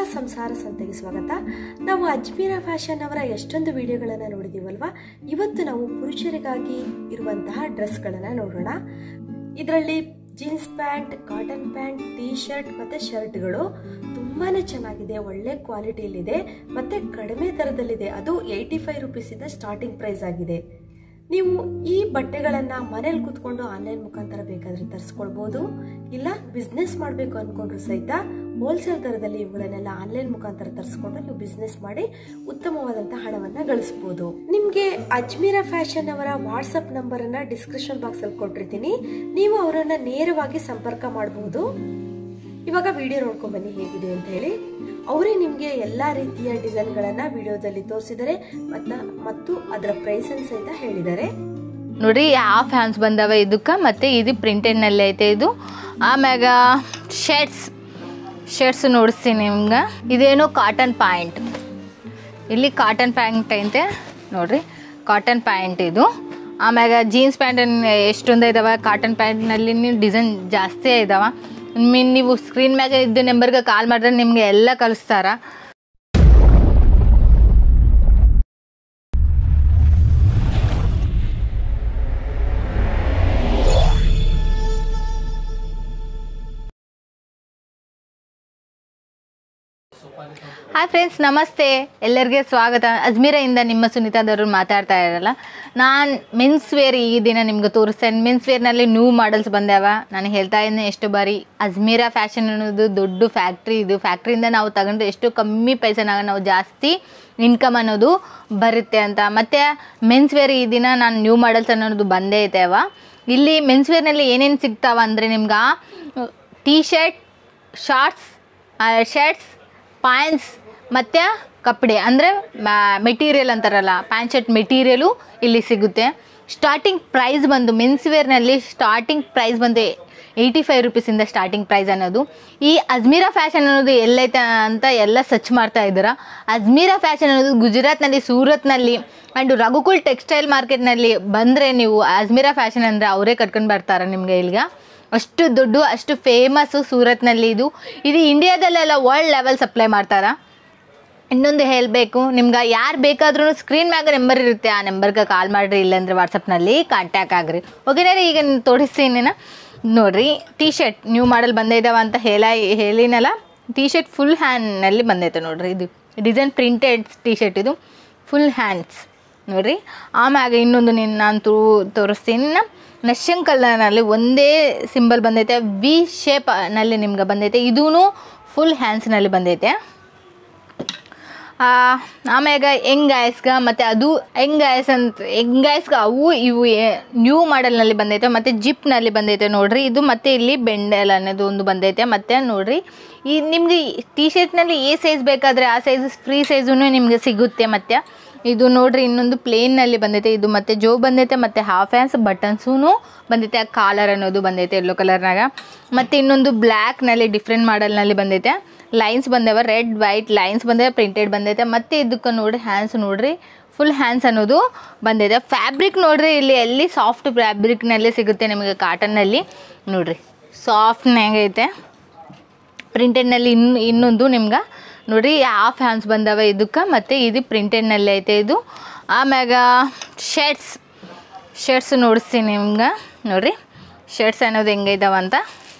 ಸಂಸಾರ ಸಂತೆಗೆ ಸ್ವಾಗತ ನಾವು ಅಜ್ಮೀರಾ ಫ್ಯಾಷನ್ ಅವರ ಎಷ್ಟೊಂದು ವಿಡಿಯೋಗಳನ್ನು ನೋಡಿದೀವಲ್ವಾ ಇವತ್ತು ನಾವು ಪುರುಷರಿಗಾಗಿ ಇರುವಂತಹ ಡ್ರೆಸ್ಗಳನ್ನು ನೋಡೋಣ ಇದರಲ್ಲಿ jeans pant cotton pant T shirt ಮತ್ತೆ ಶರ್ಟ್ಗಳು ತುಂಬಾನೇ ಚೆನ್ನಾಗಿದೆ ಒಳ್ಳೆ ಕ್ವಾಲಿಟಿಯಲ್ಲಿದೆ ಮತ್ತೆ ಕಡಿಮೆ ದರದಲ್ಲಿದೆ ಅದು ಏಯ್ಟಿ ಫೈವ್ ರುಪೀಸಿಂದ ಸ್ಟಾರ್ಟಿಂಗ್ ಪ್ರೈಸ್ ಆಗಿದೆ ನೀವು ಈ ಬಟ್ಟೆಗಳನ್ನ ಮನೇಲಿ ಕೂತ್ಕೊಂಡು ಆನ್ಲೈನ್ ಮುಖಾಂತರ ಬೇಕಾದ್ರೆ ತರಿಸ್ಕೊಳ್ಬಹುದು ಇಲ್ಲ ಬಿಸ್ನೆಸ್ ಮಾಡಬೇಕು ಅನ್ಕೊಂಡ್ರು ಸಹಿತ ಹೋಲ್ಸೇಲ್ ದರದಲ್ಲಿ ಇವುಗಳನ್ನೆಲ್ಲ ಆನ್ಲೈನ್ ಮುಖಾಂತರ ತರಿಸ್ಕೊಂಡು ನೀವು ಬಿಸ್ನೆಸ್ ಮಾಡಿ ಉತ್ತಮವಾದಂತಹ ಹಣವನ್ನ ಗಳಿಸಬಹುದು ನಿಮ್ಗೆ ಅಜ್ಮೀರಾ ಫ್ಯಾಷನ್ ಅವರ ವಾಟ್ಸಪ್ ನಂಬರ್ ಅನ್ನ ಡಿಸ್ಕ್ರಿಪ್ಷನ್ ಬಾಕ್ಸ್ ಅಲ್ಲಿ ಕೊಟ್ಟಿರ್ತೀನಿ ನೀವು ಅವರನ್ನ ನೇರವಾಗಿ ಸಂಪರ್ಕ ಮಾಡಬಹುದು ಇವಾಗ ವಿಡಿಯೋ ನೋಡ್ಕೊಂಡ್ ಬನ್ನಿ ಹೇಗಿದೆ ಅಂತ ಹೇಳಿ ಅವರೇ ನಿಮಗೆ ಎಲ್ಲಾ ರೀತಿಯ ಡಿಸೈನ್ಗಳನ್ನ ವಿಡಿಯೋದಲ್ಲಿ ತೋರಿಸಿದ್ದಾರೆ ಮತ್ತ ಮತ್ತು ಅದರ ಪ್ರೈಸ್ ಸಹಿತ ಹೇಳಿದ್ದಾರೆ ನೋಡ್ರಿ ಹಾಫ್ ಹ್ಯಾಂಡ್ಸ್ ಬಂದವ ಇದಕ್ಕೆ ಮತ್ತು ಇದು ಪ್ರಿಂಟೆಡ್ನಲ್ಲಿ ಐತೆ ಇದು ಆಮ್ಯಾಗ ಶರ್ಟ್ಸ್ ಶರ್ಟ್ಸ್ ನೋಡಿಸ್ತೀನಿ ನಿಮ್ಗೆ ಇದೇನು ಕಾಟನ್ ಪ್ಯಾಂಟ್ ಇಲ್ಲಿ ಕಾಟನ್ ಪ್ಯಾಂಟ್ ಐತೆ ನೋಡ್ರಿ ಕಾಟನ್ ಪ್ಯಾಂಟ್ ಇದು ಆಮ್ಯಾಗ ಜೀನ್ಸ್ ಪ್ಯಾಂಟ್ ಎಷ್ಟೊಂದು ಇದಾವೆ ಕಾಟನ್ ಪ್ಯಾಂಟ್ನಲ್ಲಿ ನೀವು ಡಿಸೈನ್ ಜಾಸ್ತಿ ಇದಾವೆ ಮೀನ್ ನೀವು ಸ್ಕ್ರೀನ್ ಮ್ಯಾಗ ಇದ್ದ ನಂಬರ್ಗೆ ಕಾಲ್ ಮಾಡಿದ್ರೆ ನಿಮಗೆ ಎಲ್ಲ ಕಲಿಸ್ತಾರ ಹಾಯ್ ಫ್ರೆಂಡ್ಸ್ ನಮಸ್ತೆ ಎಲ್ಲರಿಗೆ ಸ್ವಾಗತ ಅಜ್ಮೀರದಿಂದ ನಿಮ್ಮ ಸುನೀತಾದವರು ಮಾತಾಡ್ತಾ ಇರಲ್ಲ ನಾನು ಮೆನ್ಸ್ ವೇರ್ ಈ ದಿನ ನಿಮ್ಗೆ ತೋರಿಸ್ತೇನೆ ಮೆನ್ಸ್ ವೇರ್ನಲ್ಲಿ ನ್ಯೂ ಮಾಡಲ್ಸ್ ಬಂದ್ಯಾವ ನಾನು ಹೇಳ್ತಾ ಇದ್ದೀನಿ ಎಷ್ಟು ಬಾರಿ ಅಜ್ಮೀರಾ ಫ್ಯಾಷನ್ ಅನ್ನೋದು ದೊಡ್ಡ ಫ್ಯಾಕ್ಟ್ರಿ ಇದು ಫ್ಯಾಕ್ಟ್ರಿಯಿಂದ ನಾವು ತಗೊಂಡ್ರೆ ಎಷ್ಟು ಕಮ್ಮಿ ಪೈಸೆನಾಗ ನಾವು ಜಾಸ್ತಿ ಇನ್ಕಮ್ ಅನ್ನೋದು ಬರುತ್ತೆ ಅಂತ ಮತ್ತು ಮೆನ್ಸ್ ವೇರ್ ಈ ದಿನ ನಾನು ನ್ಯೂ ಮಾಡಲ್ಸ್ ಅನ್ನೋದು ಬಂದೇ ಐತೆ ಅವ ಇಲ್ಲಿ ಮೆನ್ಸ್ ವೇರ್ನಲ್ಲಿ ಏನೇನು ಸಿಗ್ತಾವ ಅಂದರೆ ನಿಮ್ಗೆ T shirt shorts shirts pants ಮತ್ತು ಕಪ್ಪಡೆ ಅಂದರೆ ಮೆಟೀರಿಯಲ್ ಅಂತಾರಲ್ಲ ಪ್ಯಾಂಟ್ ಶರ್ಟ್ ಮೆಟೀರಿಯಲು ಇಲ್ಲಿ ಸಿಗುತ್ತೆ ಸ್ಟಾರ್ಟಿಂಗ್ ಪ್ರೈಸ್ ಬಂದು ಮೆನ್ಸ್ ವೇರ್ನಲ್ಲಿ ಸ್ಟಾರ್ಟಿಂಗ್ ಪ್ರೈಸ್ ಬಂದು ಏಯ್ಟಿ ಫೈವ್ ರುಪೀಸಿಂದ ಸ್ಟಾರ್ಟಿಂಗ್ ಪ್ರೈಸ್ ಅನ್ನೋದು ಈ ಅಜ್ಮೀರಾ ಫ್ಯಾಷನ್ ಅನ್ನೋದು ಎಲ್ಲೈತೆ ಅಂತ ಎಲ್ಲ ಸರ್ಚ್ ಮಾಡ್ತಾ ಇದ್ದೀರಾ ಅಜ್ಮೀರಾ ಫ್ಯಾಷನ್ ಅನ್ನೋದು ಗುಜರಾತ್ನಲ್ಲಿ ಸೂರತ್ನಲ್ಲಿ ಆ್ಯಂಡ್ ರಘುಕುಲ್ ಟೆಕ್ಸ್ಟೈಲ್ ಮಾರ್ಕೆಟ್ನಲ್ಲಿ ಬಂದರೆ ನೀವು ಅಜ್ಮೀರಾ ಫ್ಯಾಷನ್ ಅಂದರೆ ಅವರೇ ಕಟ್ಕೊಂಡು ಬರ್ತಾರೆ ನಿಮಗೆ ಇಲ್ಲಿಗೆ ಅಷ್ಟು ದೊಡ್ಡ ಅಷ್ಟು ಫೇಮಸ್ಸು ಸೂರತ್ನಲ್ಲಿ ಇದು ಇದು ಇಂಡಿಯಾದಲ್ಲೆಲ್ಲ ವರ್ಲ್ಡ್ ಲೆವೆಲ್ ಸಪ್ಲೈ ಮಾಡ್ತಾರ ಇನ್ನೊಂದು ಹೇಳಬೇಕು ನಿಮ್ಗೆ ಯಾರು ಬೇಕಾದ್ರೂ ಸ್ಕ್ರೀನ್ ಮ್ಯಾಗ ನಂಬರ್ ಇರುತ್ತೆ ಆ ನಂಬರ್ಗೆ ಕಾಲ್ ಮಾಡಿರಿ ಇಲ್ಲಾಂದ್ರೆ ವಾಟ್ಸಪ್ನಲ್ಲಿ ಕಾಂಟ್ಯಾಕ್ಟ್ ಆಗ್ರಿ ಓಕೆನಾ ರೀ ಈಗ ತೋರಿಸ್ತೀನಿ ನೋಡಿರಿ ಟೀ ಶರ್ಟ್ ನ್ಯೂ ಮಾಡಲ್ ಬಂದಿದ್ದಾವ ಅಂತ ಹೇಳ ಹೇಳಿನಲ್ಲ ಟೀ ಶರ್ಟ್ ಫುಲ್ ಹ್ಯಾಂಡ್ನಲ್ಲಿ ಬಂದೈತೆ ನೋಡಿರಿ ಇದು ಡಿಸೈನ್ ಪ್ರಿಂಟೆಡ್ ಟೀ ಶರ್ಟ್ ಇದು ಫುಲ್ ಹ್ಯಾಂಡ್ಸ್ ನೋಡಿರಿ ಆಮ್ಯಾಗ ಇನ್ನೊಂದು ನೀನು ನಾನು ತೋ ತೋರಿಸ್ತೀನಿ ನಶ್ಯನ್ ಕಲರ್ನಲ್ಲಿ ಒಂದೇ ಸಿಂಬಲ್ ಬಂದೈತೆ ವಿ ಶೇಪ್ನಲ್ಲಿ ನಿಮ್ಗೆ ಬಂದೈತೆ ಇದೂ ಫುಲ್ ಹ್ಯಾಂಡ್ಸ್ನಲ್ಲಿ ಬಂದೈತೆ ಆಮ್ಯಾಗ ಯಂಗ್ ಗಾಯಸ್ಗೆ ಮತ್ತು ಅದು ಯಂಗ್ ಗಾಯಸ್ ಅಂತ ಯಂಗ್ ಗಾಯಸ್ಗೆ ಅವು ಇವು ನ್ಯೂ ಮಾಡಲ್ನಲ್ಲಿ ಬಂದೈತೆ ಮತ್ತು ಜಿಪ್ನಲ್ಲಿ ಬಂದೈತೆ ನೋಡ್ರಿ ಇದು ಮತ್ತೆ ಇಲ್ಲಿ ಬೆಂಡೆಲ್ ಅನ್ನೋದು ಒಂದು ಬಂದೈತೆ ಮತ್ತು ನೋಡ್ರಿ ಈ ನಿಮಗೆ ಟಿ ಶರ್ಟ್ನಲ್ಲಿ ಏ ಸೈಜ್ ಬೇಕಾದರೆ ಆ ಸೈಜ್ ಫ್ರೀ ಸೈಜೂ ನಿಮಗೆ ಸಿಗುತ್ತೆ ಮತ್ತು ಇದು ನೋಡ್ರಿ ಇನ್ನೊಂದು ಪ್ಲೇನ್ನಲ್ಲಿ ಬಂದೈತೆ ಇದು ಮತ್ತೆ ಜೋ ಬಂದೈತೆ ಮತ್ತು ಹಾಫ್ ಹ್ಯಾಂಡ್ಸ್ ಬಟನ್ಸೂ ಬಂದೈತೆ ಆ ಕಾಲರ್ ಅನ್ನೋದು ಬಂದೈತೆ ಯೆಲ್ಲೋ ಕಲರ್ನಾಗ ಮತ್ತು ಇನ್ನೊಂದು ಬ್ಲ್ಯಾಕ್ನಲ್ಲಿ ಡಿಫ್ರೆಂಟ್ ಮಾಡಲ್ನಲ್ಲಿ ಬಂದೈತೆ ಲೈನ್ಸ್ ಬಂದವ ರೆಡ್ ವೈಟ್ ಲೈನ್ಸ್ ಬಂದವೆ ಪ್ರಿಂಟೆಡ್ ಬಂದೈತೆ ಮತ್ತು ಇದಕ್ಕೆ ನೋಡ್ರಿ ಹ್ಯಾಂಡ್ಸ್ ನೋಡ್ರಿ ಫುಲ್ ಹ್ಯಾಂಡ್ಸ್ ಅನ್ನೋದು ಬಂದೈತೆ ಫ್ಯಾಬ್ರಿಕ್ ನೋಡ್ರಿ ಇಲ್ಲಿ ಎಲ್ಲಿ ಸಾಫ್ಟ್ ಫ್ಯಾಬ್ರಿಕ್ನಲ್ಲೇ ಸಿಗುತ್ತೆ ನಿಮಗೆ ಕಾಟನ್ನಲ್ಲಿ ನೋಡ್ರಿ ಸಾಫ್ಟ್ನಾಗ ಐತೆ ಪ್ರಿಂಟೆಡ್ನಲ್ಲಿ ಇನ್ನು ಇನ್ನೊಂದು ನಿಮ್ಗೆ ನೋಡಿರಿ ಹಾಫ್ ಹ್ಯಾಂಡ್ಸ್ ಬಂದವ ಇದಕ್ಕೆ ಮತ್ತು ಇದು ಪ್ರಿಂಟೆಡ್ನಲ್ಲಿ ಐತೆ ಇದು ಆಮ್ಯಾಗ ಶರ್ಟ್ಸ್ ಶರ್ಟ್ಸ್ ನೋಡಿಸ್ತೀನಿ ನಿಮ್ಗೆ ನೋಡಿರಿ ಶರ್ಟ್ಸ್ ಅನ್ನೋದು ಹೆಂಗೈದಾವ ಅಂತ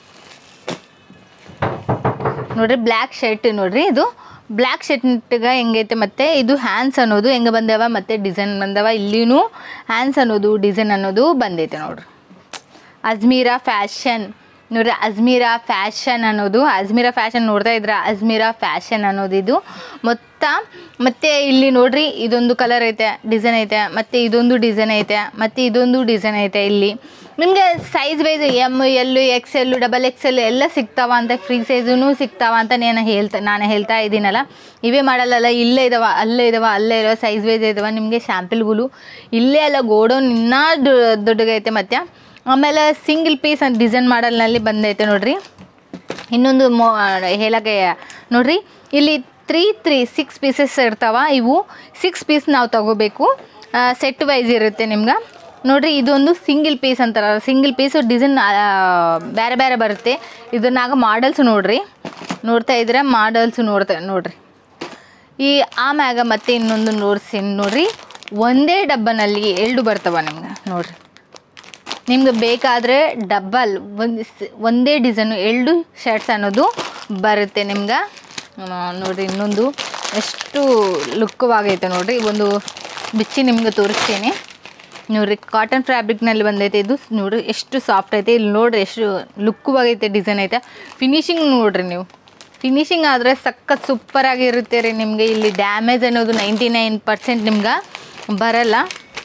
ನೋಡಿರಿ ಬ್ಲ್ಯಾಕ್ ಶರ್ಟ್ ನೋಡಿರಿ ಇದು ಬ್ಲ್ಯಾಕ್ ಶರ್ಟ್ಗೆ ಹೆಂಗೈತೆ ಮತ್ತು ಇದು ಹ್ಯಾಂಡ್ಸ್ ಅನ್ನೋದು ಹೆಂಗೆ ಬಂದವ ಮತ್ತು ಡಿಸೈನ್ ಬಂದವ ಇಲ್ಲಿನೂ ಹ್ಯಾಂಡ್ಸ್ ಅನ್ನೋದು ಡಿಸೈನ್ ಅನ್ನೋದು ಬಂದೈತೆ ನೋಡ್ರಿ ಅಜ್ಮೀರಾ ಫ್ಯಾಷನ್ ನೋಡ್ರಿ ಅಜ್ಮೀರಾ ಫ್ಯಾಷನ್ ಅನ್ನೋದು ಅಜ್ಮೀರಾ ಫ್ಯಾಷನ್ ನೋಡ್ತಾ ಇದ್ರ ಅಜ್ಮೀರಾ ಫ್ಯಾಷನ್ ಅನ್ನೋದು ಇದು ಮೊತ್ತ ಮತ್ತು ಇಲ್ಲಿ ನೋಡ್ರಿ ಇದೊಂದು ಕಲರ್ ಐತೆ ಡಿಸೈನ್ ಐತೆ ಮತ್ತು ಇದೊಂದು ಡಿಸೈನ್ ಐತೆ ಮತ್ತು ಇದೊಂದು ಡಿಸೈನ್ ಐತೆ ಇಲ್ಲಿ ನಿಮಗೆ size wise M L X L double X L ಎಲ್ಲ ಸಿಗ್ತಾವ ಅಂತ ಫ್ರೀ ಸೈಜೂ ಸಿಗ್ತಾವ ಅಂತ ನಾನು ಹೇಳ್ತಾ ನಾನು ಹೇಳ್ತಾ ಇದ್ದೀನಲ್ಲ ಇವೇ ಮಾಡಲ್ಲಲ್ಲ ಇಲ್ಲೇ ಇದಾವ ಅಲ್ಲೇ ಇದಾವ ಅಲ್ಲೇ ಇದಾವ ಸೈಜ್ ವೈಸ್ ಇದಾವ ನಿಮಗೆ ಸ್ಯಾಂಪಲ್ಗಳು ಇಲ್ಲೇ ಅಲ್ಲ ಗೋಡೌನ್ ಇನ್ನೂ ದೊಡ್ಡಗೈತೆ ಮತ್ತು ಆಮೇಲೆ ಸಿಂಗಲ್ ಪೀಸ್ ಅಂತ ಡಿಸೈನ್ ಮಾಡಲ್ನಲ್ಲಿ ಬಂದೈತೆ ನೋಡ್ರಿ ಇನ್ನೊಂದು ಮೋ ಹೇಳಕ್ಕೆ ನೋಡ್ರಿ ಇಲ್ಲಿ ತ್ರೀ ತ್ರೀ ಸಿಕ್ಸ್ ಪೀಸಸ್ ಇರ್ತಾವ ಇವು ಸಿಕ್ಸ್ ಪೀಸ್ ನಾವು ತಗೋಬೇಕು ಸೆಟ್ ವೈಸ್ ಇರುತ್ತೆ ನಿಮ್ಗೆ ನೋಡ್ರಿ ಇದೊಂದು ಸಿಂಗಲ್ ಪೀಸ್ ಅಂತಾರ ಸಿಂಗಲ್ ಪೀಸ್ ಡಿಸೈನ್ ಬೇರೆ ಬೇರೆ ಬರುತ್ತೆ ಇದನ್ನಾಗ ಮಾಡಲ್ಸ್ ನೋಡ್ರಿ ನೋಡ್ತಾ ಇದ್ರೆ ಮಾಡಲ್ಸು ನೋಡ್ತಾ ನೋಡ್ರಿ ಈ ಆಮ್ಯಾಗ ಮತ್ತೆ ಇನ್ನೊಂದು ನೋಡ್ಸಿ ನೋಡ್ರಿ ಒಂದೇ ಡಬ್ಬನಲ್ಲಿ ಎರಡು ಬರ್ತವ ನಿಮ್ಗೆ ನೋಡ್ರಿ ನಿಮ್ಗೆ ಬೇಕಾದರೆ ಡಬ್ಬಲ್ ಒಂದು ಒಂದೇ ಡಿಸೈನು ಎರಡು ಶರ್ಟ್ಸ್ ಅನ್ನೋದು ಬರುತ್ತೆ ನಿಮ್ಗೆ ಆ, ನೋಡ್ರಿ ಇನ್ನೊಂದು ಎಷ್ಟು ಲುಕ್ಕವಾಗೈತೆ ನೋಡ್ರಿ ಒಂದು ಬಿಚ್ಚಿ ನಿಮ್ಗೆ ತೋರಿಸ್ತೀನಿ ನೋಡ್ರಿ ಕಾಟನ್ ಫ್ಯಾಬ್ರಿಕ್ನಲ್ಲಿ ಬಂದೈತೆ ಇದು ನೋಡ್ರಿ ಎಷ್ಟು ಸಾಫ್ಟ್ ಐತೆ ಇಲ್ಲಿ ನೋಡ್ರಿ ಎಷ್ಟು ಲುಕ್ಕವಾಗೈತೆ ಡಿಸೈನ್ ಐತೆ ಫಿನಿಶಿಂಗ್ ನೋಡ್ರಿ ನೀವು ಫಿನಿಶಿಂಗ್ ಆದರೆ ಸಖತ್ ಸೂಪರಾಗಿರುತ್ತೆ ರೀ ನಿಮಗೆ ಇಲ್ಲಿ ಡ್ಯಾಮೇಜ್ ಅನ್ನೋದು ನೈಂಟಿ ನೈನ್ ಪರ್ಸೆಂಟ್ ನಿಮ್ಗೆ ಬರಲ್ಲ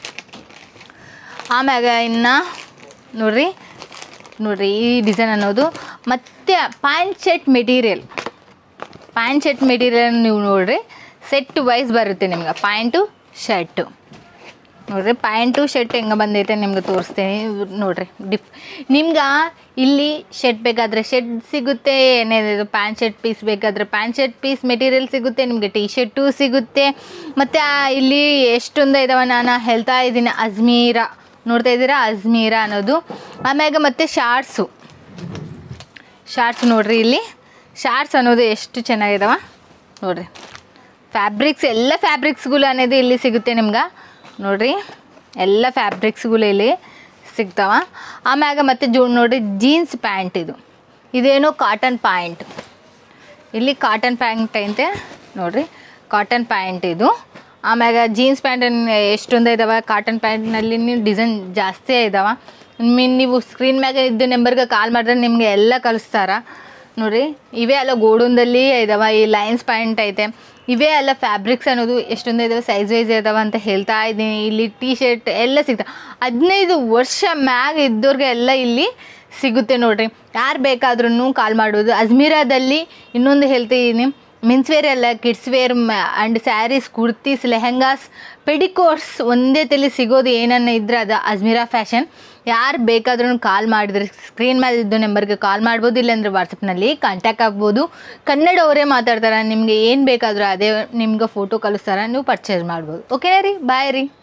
ಆಮ್ಯಾಗ ಇನ್ನು ನೋಡ್ರಿ ನೋಡ್ರಿ ಈ ಡಿಸೈನ್ ಅನ್ನೋದು ಮತ್ತು pant shirt material pant shirt material ನೀವು ನೋಡ್ರಿ ಸೆಟ್ ವೈಸ್ ಬರುತ್ತೆ ನಿಮ್ಗೆ ಪ್ಯಾಂಟು ಶರ್ಟು ನೋಡ್ರಿ ಪ್ಯಾಂಟು ಶರ್ಟ್ ಹೆಂಗೆ ಬಂದೈತೆ ನಿಮ್ಗೆ ತೋರಿಸ್ತೀನಿ ಇವ್ ನೋಡ್ರಿ ಡಿಫ್ ನಿಮ್ಗೆ ಇಲ್ಲಿ ಶರ್ಟ್ ಬೇಕಾದರೆ ಶರ್ಟ್ ಸಿಗುತ್ತೆ ಏನೇನಿದು ಪ್ಯಾಂಟ್ ಶರ್ಟ್ ಪೀಸ್ ಬೇಕಾದರೆ ಪ್ಯಾಂಟ್ ಶರ್ಟ್ ಪೀಸ್ ಮೆಟೀರಿಯಲ್ ಸಿಗುತ್ತೆ ನಿಮಗೆ ಟೀ ಶರ್ಟು ಸಿಗುತ್ತೆ ಮತ್ತು ಇಲ್ಲಿ ಎಷ್ಟೊಂದು ಇದಾವೆ ನಾನು ಹೇಳ್ತಾ ಇದ್ದೀನಿ ಅಜ್ಮೀರಾ ನೋಡ್ತಾ ಇದ್ದೀರಾ ಅಜ್ಮೀರಾ ಅನ್ನೋದು ಆಮ್ಯಾಗ ಮತ್ತು ಶಾರ್ಟ್ಸು ಶಾರ್ಟ್ಸ್ ನೋಡ್ರಿ ಇಲ್ಲಿ ಶಾರ್ಟ್ಸ್ ಅನ್ನೋದು ಎಷ್ಟು ಚೆನ್ನಾಗಿದಾವ ನೋಡ್ರಿ ಫ್ಯಾಬ್ರಿಕ್ಸ್ ಎಲ್ಲ ಫ್ಯಾಬ್ರಿಕ್ಸ್ಗಳು ಅನ್ನೋದು ಇಲ್ಲಿ ಸಿಗುತ್ತೆ ನಿಮ್ಗೆ ನೋಡ್ರಿ ಎಲ್ಲ ಫ್ಯಾಬ್ರಿಕ್ಸ್ಗಳು ಇಲ್ಲಿ ಸಿಗ್ತಾವ ಆಮ್ಯಾಗ ಮತ್ತೆ ಜೋ ನೋಡ್ರಿ ಜೀನ್ಸ್ ಪ್ಯಾಂಟ್ ಇದು ಇದೇನೋ ಕಾಟನ್ ಪ್ಯಾಂಟ್ ಇಲ್ಲಿ ಕಾಟನ್ ಪ್ಯಾಂಟ್ ಐತೆ ನೋಡ್ರಿ ಕಾಟನ್ ಪ್ಯಾಂಟ್ ಇದು ಆಮ್ಯಾಗ ಜೀನ್ಸ್ ಪ್ಯಾಂಟ್ ಎಷ್ಟೊಂದು ಇದಾವೆ ಕಾಟನ್ ಪ್ಯಾಂಟ್ನಲ್ಲಿ ನೀವು ಡಿಸೈನ್ ಜಾಸ್ತಿ ಇದಾವೆ ಮೀನ್ ನೀವು ಸ್ಕ್ರೀನ್ ಮ್ಯಾಗ ಇದ್ದ ನಂಬರ್ಗೆ ಕಾಲ್ ಮಾಡಿದ್ರೆ ನಿಮಗೆ ಎಲ್ಲ ಕಲಿಸ್ತಾರ ನೋಡ್ರಿ ಇವೇ ಅಲ್ಲ ಗೋಡೂನ್ದಲ್ಲಿ ಇದಾವೆ ಈ ಲೈನ್ಸ್ ಪ್ಯಾಂಟ್ ಐತೆ ಇವೇ ಅಲ್ಲ ಫ್ಯಾಬ್ರಿಕ್ಸ್ ಅನ್ನೋದು ಎಷ್ಟೊಂದು ಇದಾವೆ ಸೈಜ್ ವೈಸ್ ಇದಾವೆ ಅಂತ ಹೇಳ್ತಾ ಇದ್ದೀನಿ ಇಲ್ಲಿ ಟೀ ಶರ್ಟ್ ಎಲ್ಲ ಸಿಗ್ತಾವೆ ಹದಿನೈದು ವರ್ಷ ಮ್ಯಾಗ ಇದ್ದವ್ರಿಗೆ ಎಲ್ಲ ಇಲ್ಲಿ ಸಿಗುತ್ತೆ ನೋಡ್ರಿ ಯಾರು ಬೇಕಾದ್ರೂ ಕಾಲ್ ಮಾಡೋದು ಅಜ್ಮೀರಾದಲ್ಲಿ ಇನ್ನೊಂದು ಹೇಳ್ತಿದ್ದೀನಿ ಮೆನ್ಸ್ ವೇರ್ ಎಲ್ಲ kids wear and saris kurtis lehengas petticoats ಒಂದೇ ತಲೆ ಸಿಗೋದು ಏನನ್ನ ಇದ್ರೆ ಅದು ಅಜ್ಮೀರಾ ಫ್ಯಾಷನ್ ಯಾರು ಬೇಕಾದ್ರೂ ಕಾಲ್ ಮಾಡಿದ್ರೆ ಸ್ಕ್ರೀನ್ ಮೇಲೆ ಇದ್ದು ನಂಬರ್ಗೆ ಕಾಲ್ ಮಾಡ್ಬೋದು ಇಲ್ಲಾಂದ್ರೆ ವಾಟ್ಸಪ್ನಲ್ಲಿ ಕಾಂಟ್ಯಾಕ್ಟ್ ಆಗ್ಬೋದು ಕನ್ನಡವರೇ ಮಾತಾಡ್ತಾರೆ ನಿಮಗೆ ಏನು ಬೇಕಾದರೂ ಅದೇ ನಿಮ್ಗೆ ಫೋಟೋ ಕಳಿಸ್ತಾರೆ ನೀವು ಪರ್ಚೇಸ್ ಮಾಡ್ಬೋದು ಓಕೆ ರೀ ಬಾಯ್ ರೀ